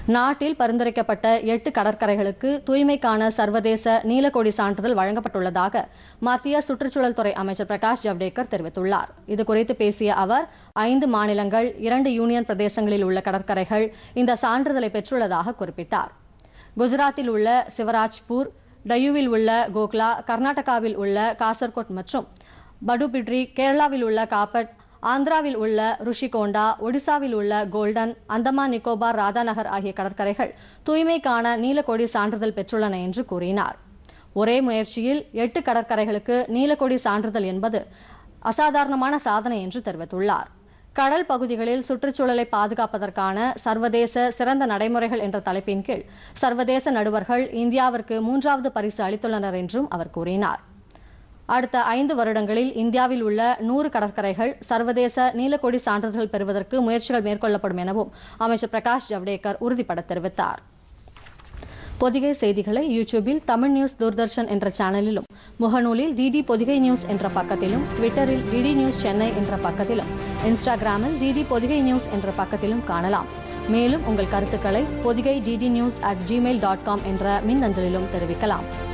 நாட்டில் பரிந்துரைக்கப்பட்ட எட்டு கடற்கரைகளுக்கு தூய்மைக்கான சர்வதேச நீலக்கொடி சான்றிதழ் வழங்கப்பட்டுள்ளதாக மத்திய சுற்றுச்சூழல் துறை அமைச்சர் பிரகாஷ் ஜவ்டேகர் தெரிவித்துள்ளார் இதுகுறித்து பேசிய அவர் ஐந்து மாநிலங்கள் இரண்டு யூனியன் பிரதேசங்களில் உள்ள கடற்கரைகள் இந்த சான்றிதழை பெற்றுள்ளதாக குறிப்பிட்டார் குஜராத்தில் உள்ள சிவராஜ்பூர் டயுவில் உள்ள கோக்லா கர்நாடகாவில் உள்ள காசர்கோட் மற்றும் படுபிட்ரி கேரளாவில் உள்ள காப்பட் ஆந்திராவில் உள்ள ருஷிகோண்டா ஒடிசாவில் உள்ள கோல்டன் அந்தமான் நிக்கோபார் ராதாநகர் ஆகிய கடற்கரைகள் தூய்மைக்கான நீலக்கொடி சான்றிதழ் பெற்றுள்ளன என்று கூறினார் ஒரே முயற்சியில் எட்டு கடற்கரைகளுக்கு நீலக்கொடி சான்றிதழ் என்பது அசாதாரணமான சாதனை என்று தெரிவித்துள்ளார் கடல் பகுதிகளில் சுற்றுச்சூழலை பாதுகாப்பதற்கான சர்வதேச சிறந்த நடைமுறைகள் என்ற தலைப்பின் கீழ் சர்வதேச நடுவர்கள் இந்தியாவிற்கு மூன்றாவது பரிசு அளித்துள்ளனர் என்றும் அவர் கூறினார் அடுத்த ஐந்து வருடங்களில் இந்தியாவில் உள்ள நூறு கடற்கரைகள் சர்வதேச நீலக்கொடி சான்றிதழ் பெறுவதற்கு முயற்சிகள் மேற்கொள்ளப்படும் எனவும் அமைச்சர் பிரகாஷ் ஜவ்டேகர் உறுதிபட தெரிவித்தார் பொதிகை செய்திகளை யூடியூபில் தமிழ் நியூஸ் தூர்தர்ஷன் என்ற சேனலிலும் முகநூலில் டிடி பொதிகை நியூஸ் என்ற பக்கத்திலும் ட்விட்டரில் டிடி நியூஸ் சென்னை என்ற பக்கத்திலும் இன்ஸ்டாகிராமில் டிடி பொதிகை நியூஸ் என்ற பக்கத்திலும் காணலாம் மேலும் உங்கள் கருத்துக்களை Podhigai DD news at Gmail dot com என்ற மின்னஞ்சலிலும் தெரிவிக்கலாம்